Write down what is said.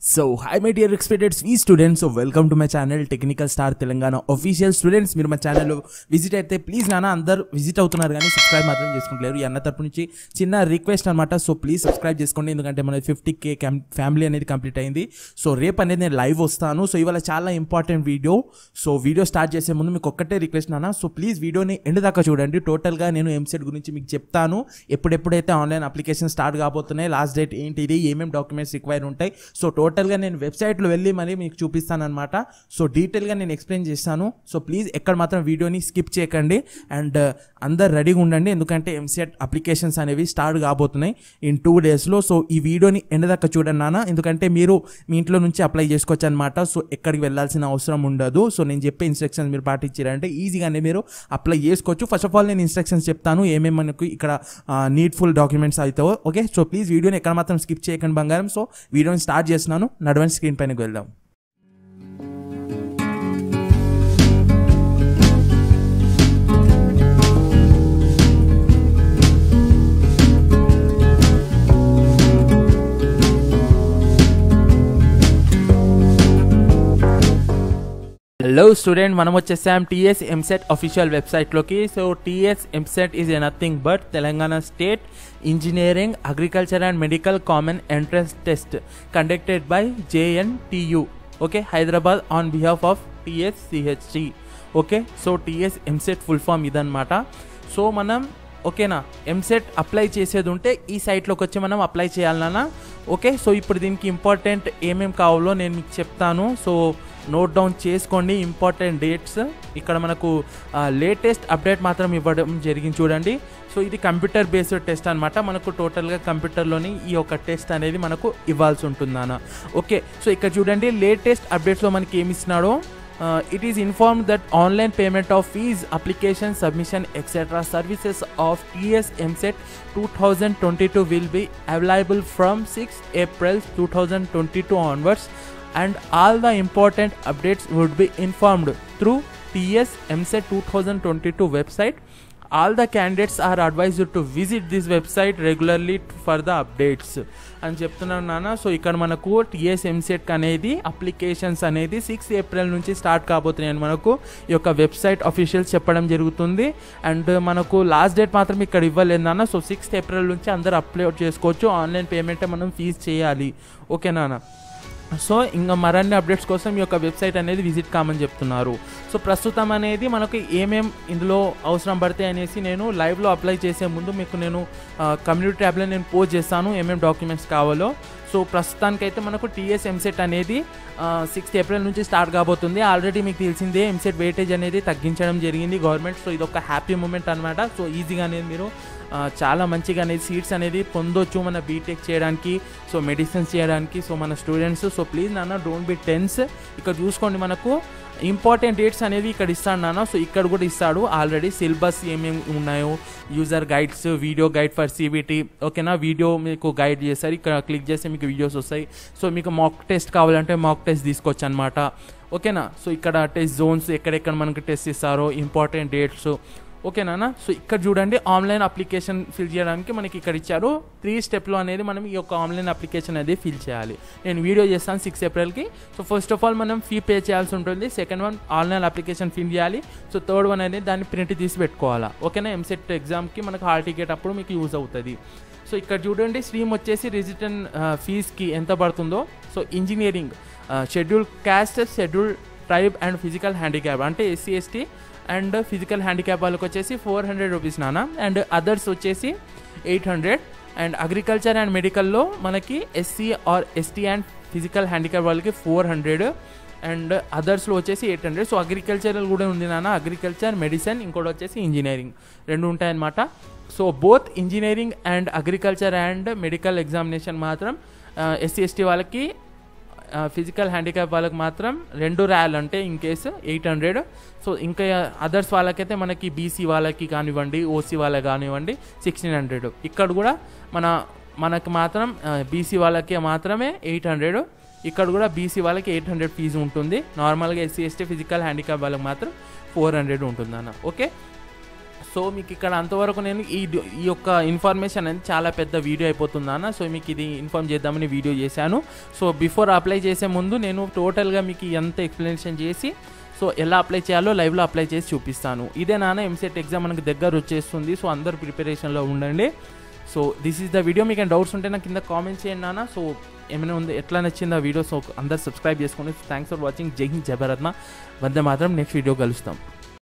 So hi my dear expected స్వీ students so welcome to my channel technical star Telangana official students మీరు మా ఛానల్లో visit అయితే please నాన్న అందరు విజిట్ అవుతున్నారు కానీ సబ్స్క్రైబ్ మాత్రం చేసుకుంటలేరు ఈ అన్న తరపు నుంచి చిన్న రిక్వెస్ట్ అనమాట సో ప్లీజ్ సబ్స్క్రైబ్ చేసుకోండి ఎందుకంటే మన ఫిఫ్టీ కే ఫ్యామిలీ అనేది కంప్లీట్ అయింది సో రేపు అనేది నేను లైవ్ వస్తాను సో ఇవాళ చాలా important video so video start చేసే ముందు మీకు ఒక్కటే రిక్వెస్ట్ నాన్న సో ప్లీజ్ వీడియోని ఎండ్ దాకా చూడండి టోటల్గా నేను ఎంసెట్ గురించి మీకు చెప్తాను ఎప్పుడెప్పుడైతే ఆన్లైన్ అప్లికేషన్ స్టార్ట్ కాబోతున్నాయి లాస్ట్ డేట్ ఏంటిది ఏమేమి డాక్యుమెంట్స్ రిక్వైర్ ఉంటాయి సో టోటల్గా నేను వెబ్సైట్లో వెళ్ళి మరి మీకు చూపిస్తాను అనమాట సో డీటెయిల్గా నేను ఎక్స్ప్లెయిన్ చేస్తాను సో ప్లీజ్ ఎక్కడ మాత్రం వీడియోని స్కిప్ చేయకండి అండ్ అందరు రెడీగా ఉండండి ఎందుకంటే ఎంసెట్ అప్లికేషన్స్ అనేవి స్టార్ట్ కాబోతున్నాయి ఇన్ టూ డేస్లో సో ఈ వీడియోని ఎండ్ దాకా చూడండి నాన్న ఎందుకంటే మీరు మీ ఇంట్లో నుంచి అప్లై చేసుకోవచ్చు అనమాట సో ఎక్కడికి వెళ్ళాల్సిన అవసరం ఉండదు సో నేను చెప్పే ఇన్స్ట్రక్షన్స్ మీరు పాటించారంటే ఈజీగానే మీరు అప్లై చేసుకోవచ్చు ఫస్ట్ ఆఫ్ ఆల్ నేను ఇన్స్ట్రక్షన్స్ చెప్తాను ఏమేమి మనకు ఇక్కడ నీడ్ఫుల్ డాక్యుమెంట్స్ అవుతావో ఓకే సో ప్లీజ్ వీడియోని ఎక్కడ మాత్రం స్కిప్ చేయకండి బంగారం సో వీడియోని స్టార్ట్ చేస్తున్నాను నడవని స్క్రీన్ పైనకి వెళ్దాం హలో స్టూడెంట్ మనం వచ్చేసాం టీఎస్ ఎంసెట్ అఫీషియల్ వెబ్సైట్లోకి so TS EAMCET is a nothing but Telangana state engineering agriculture and medical common entrance test conducted by JNTU okay Hyderabad on behalf of TS CHC okay so TS EAMCET full form ఇదనమాట so మనం ఓకేనా EAMCET apply చేసేది ఉంటే ఈ సైట్లోకి వచ్చి మనం apply చేయాలన్నా okay so ఇప్పుడు దీనికి ఇంపార్టెంట్ ఏమేమి కావాలో నేను మీకు చెప్తాను సో నోట్ డౌన్ చేసుకోండి ఇంపార్టెంట్ డేట్స్ ఇక్కడ మనకు లేటెస్ట్ అప్డేట్ మాత్రం ఇవ్వడం జరిగింది చూడండి సో ఇది కంప్యూటర్ బేస్డ్ టెస్ట్ అనమాట మనకు టోటల్గా కంప్యూటర్లోని ఈ యొక్క టెస్ట్ అనేది మనకు ఇవ్వాల్సి ఉంటుందన్న ఓకే సో ఇక్కడ చూడండి లేటెస్ట్ అప్డేట్స్లో మనకి ఏమి ఇస్తున్నాడో it is inform that online payment of fee application submission etcetera services of TS EAMCET two thousand twenty two will be available from six April two thousand twenty two onwards and all the important updates would be informed through TS MSET 2022 website. All the candidates are advised to visit this website regularly for the updates అని చెప్తున్నాను నాన్న so ఇక్కడ మనకు TS EAMCET అనేది applications అనేది six April నుంచి start కాబోతున్నాయి అని మనకు ఈ యొక్క వెబ్సైట్ అఫీషియల్స్ చెప్పడం జరుగుతుంది అండ్ మనకు లాస్ట్ డేట్ మాత్రం ఇక్కడ ఇవ్వలేదు నాన్న సో సిక్స్త్ ఏప్రిల్ నుంచి అందరు అప్లోడ్ చేసుకోవచ్చు ఆన్లైన్ పేమెంటే మనం ఫీజ్ చేయాలి ఓకే నాన్న సో ఇంకా మరిన్ని అప్డేట్స్ కోసం ఈ యొక్క వెబ్సైట్ అనేది విజిట్ కామని చెప్తున్నారు సో ప్రస్తుతం అనేది మనకు ఏమేం ఇందులో అవసరం పడతాయి అనేసి నేను లైవ్లో అప్లై చేసే ముందు మీకు నేను కమ్యూనిటీ ట్యాబ్లో నేను పోస్ట్ చేస్తాను ఏమేమి డాక్యుమెంట్స్ కావాలో సో ప్రస్తుతానికైతే మనకు టీఎస్ ఎంసెట్ అనేది సిక్స్త్ ఏప్రిల్ నుంచి స్టార్ట్ కాబోతుంది ఆల్రెడీ మీకు తెలిసిందే ఎంసెట్ వెయిటేజ్ అనేది తగ్గించడం జరిగింది గవర్నమెంట్ సో ఇది ఒక హ్యాపీ మూమెంట్ అనమాట సో ఈజీగా అనేది మీరు చాలా మంచిగా అనేది సీట్స్ అనేది పొందొచ్చు మన బీటెక్ చేయడానికి సో మెడిసిన్స్ చేయడానికి సో మన స్టూడెంట్స్ సో ప్లీజ్ నాన్న డోంట్ బి టెన్స్ ఇక్కడ చూసుకోండి మనకు ఇంపార్టెంట్ డేట్స్ అనేవి ఇక్కడ ఇస్తాడు నాన్న సో ఇక్కడ కూడా ఇస్తాడు ఆల్రెడీ సిలబస్ ఏమేమి ఉన్నాయో user guides video guide for CBT ఓకేనా వీడియో మీకు గైడ్ చేస్తారు ఇక్కడ క్లిక్ చేస్తే మీకు వీడియోస్ వస్తాయి సో మీకు మాక్ టెస్ట్ కావాలంటే మాక్ టెస్ట్ తీసుకోవచ్చు అనమాట ఓకేనా సో ఇక్కడ టెస్ట్ జోన్స్ ఎక్కడెక్కడ మనకు టెస్ట్ ఇస్తారో ఇంపార్టెంట్ డేట్స్ ఓకేనా సో ఇక్కడ చూడండి ఆన్లైన్ అప్లికేషన్ ఫిల్ చేయడానికి మనకి ఇక్కడ ఇచ్చారు త్రీ స్టెప్లో అనేది మనం ఈ యొక్క ఆన్లైన్ అప్లికేషన్ అనేది ఫిల్ చేయాలి నేను వీడియో చేస్తాను సిక్స్ ఏప్రిల్కి సో ఫస్ట్ ఆఫ్ ఆల్ మనం ఫీ పే చేయాల్సి ఉంటుంది second one online application fill చేయాలి సో థర్డ్ వన్ అనేది దాన్ని ప్రింట్ తీసి పెట్టుకోవాలా ఓకేనా ఎంసెట్ ఎగ్జామ్కి మనకు హాల్ టికెట్ అప్పుడు మీకు యూజ్ అవుతుంది సో ఇక్కడ చూడండి స్ట్రీమ్ వచ్చేసి రిజిటన్ ఫీజ్కి ఎంత పడుతుందో so engineering schedule caste schedule tribe and physical handicap అంటే SC ST and physical handicap వాళ్ళకి వచ్చేసి ఫోర్ హండ్రెడ్ రూపీస్ నాన్న అండ్ అదర్స్ వచ్చేసి eight hundred and agriculture and మెడికల్లో మనకి SC or ST and physical handicap వాళ్ళకి ఫోర్ హండ్రెడ్ అండ్ అదర్స్లో వచ్చేసి ఎయిట్ హండ్రెడ్ సో అగ్రికల్చరల్ కూడా ఉంది నాన్న అగ్రికల్చర్ మెడిసిన్ ఇంకోటి వచ్చేసి ఇంజనీరింగ్ రెండు ఉంటాయన్నమాట so both engineering and agriculture and medical examination మాత్రం ఎస్సీ ఎస్టీ వాళ్ళకి ఫిజికల్ హ్యాండిక్యాప్ వాళ్ళకి మాత్రం రెండు రాయాలంటే in case eight hundred so ఇంకా అదర్స్ వాళ్ళకైతే మనకి బీసీ వాళ్ళకి కానివ్వండి ఓసీ వాళ్ళకి కానివ్వండి సిక్స్టీన్ హండ్రెడ్ ఇక్కడ కూడా మన మనకి మాత్రం బీసీ వాళ్ళకి మాత్రమే ఎయిట్ హండ్రెడ్ ఇక్కడ కూడా బీసీ వాళ్ళకి ఎయిట్ హండ్రెడ్ ఫీజు ఉంటుంది నార్మల్గా ఎస్సీ ఎస్టీ ఫిజికల్ హ్యాండిక్యాప్ వాళ్ళకి మాత్రం ఫోర్ హండ్రెడ్ ఉంటుంది అన్న ఓకే సో మీకు ఇక్కడ అంతవరకు నేను ఈ ఈ యొక్క ఇన్ఫర్మేషన్ అనేది చాలా పెద్ద వీడియో అయిపోతుంది అన్న సో మీకు ఇది ఇన్ఫార్మ్ చేద్దామని వీడియో చేశాను సో బిఫోర్ అప్లై చేసే ముందు నేను టోటల్గా మీకు ఎంత ఎక్స్ప్లెనేషన్ చేసి సో ఎలా అప్లై చేయాలో లైవ్లో అప్లై చేసి చూపిస్తాను ఇదే నాన్న ఎంసెట్ ఎగ్జామ్ మనకి దగ్గర వచ్చేస్తుంది సో అందరు ప్రిపరేషన్లో ఉండండి so this is the video మీకు డౌట్స్ ఉంటే నాకు కింద కామెంట్ చేయండి నాన్న సో ఏమైనా ఉంది ఎట్లా నచ్చింది ఆ వీడియో సో అందరు సబ్స్క్రైబ్ చేసుకోండి థ్యాంక్స్ ఫర్ వాచింగ్ జై హింద్ జయ భారత్మ వందే మాత్రం నెక్స్ట్ వీడియో కలుస్తాం